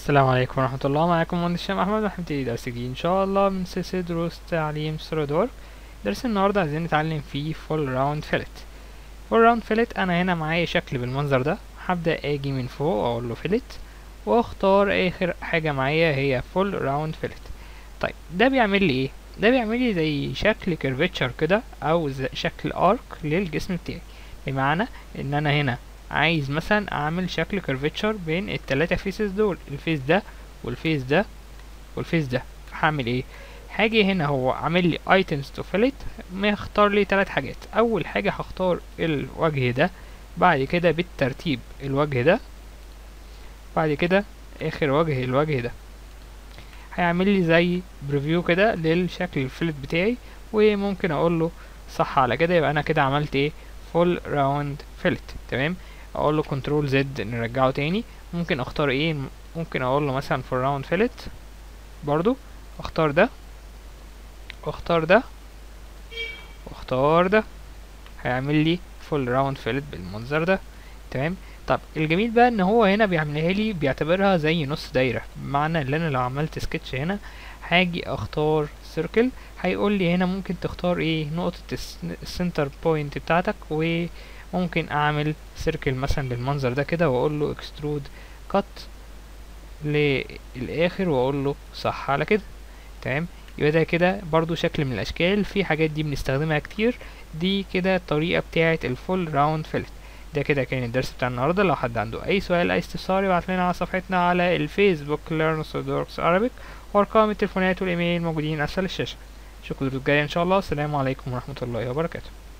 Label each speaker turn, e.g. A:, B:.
A: السلام عليكم ورحمة الله معكم مهندس هشام أحمد وهنبتدي درس جديد إن شاء الله من سلسلة دروس تعليم سوليدور درس النهاردة عايزين نتعلم فيه فول راوند فيلت فول راوند فيلت أنا هنا معايا شكل بالمنظر ده هبدأ أجي من فوق أقول له فيلت وأختار آخر حاجة معايا هي فول راوند فيلت طيب ده بيعمل لي إيه؟ ده بيعمل لي زي شكل كيرفتشر كده أو زي شكل أرك للجسم بتاعي بمعنى إن أنا هنا عايز مثلا اعمل شكل كيرفتشر بين التلاتة فيسز دول الفيس ده والفيس ده والفيس ده فهعمل ايه هاجي هنا هو عامل لي items to fillet مختار لي تلات حاجات اول حاجة هختار الوجه ده بعد كده بالترتيب الوجه ده بعد كده اخر وجه الوجه ده هيعمل لي زي بريفيو كده للشكل الفيلت بتاعي وممكن اقول له صح على كده يبقى انا كده عملت ايه فول راوند فيلت تمام اقول له كنترول زد نرجعه تاني ممكن اختار ايه ممكن اقول له مثلا فور راوند فيلت برضو اختار ده واختار ده واختار ده هيعمل لي فول راوند فيلت بالمنظر ده تمام طب الجميل بقى ان هو هنا بيعملها لي بيعتبرها زي نص دايره بمعنى ان انا لو عملت سكتش هنا هاجي اختار سيركل هيقول لي هنا ممكن تختار ايه نقطه السنتر بوينت بتاعتك و ممكن اعمل سيركل مثلا بالمنظر ده كده واقول له اكسترود كات للاخر واقول له صح على كده تمام يبقى ده كده برضو شكل من الاشكال في حاجات دي بنستخدمها كتير دي كده الطريقه بتاعه الفول راوند فيلت ده كده كان الدرس بتاع النهارده لو حد عنده اي سؤال اي استفسار يبعت لنا على صفحتنا على الفيسبوك ليرن سودوركس عربيك وارقام التليفونات والايميل موجودين اسفل الشاشه اشوفكم الدروس الجايه ان شاء الله السلام عليكم ورحمه الله وبركاته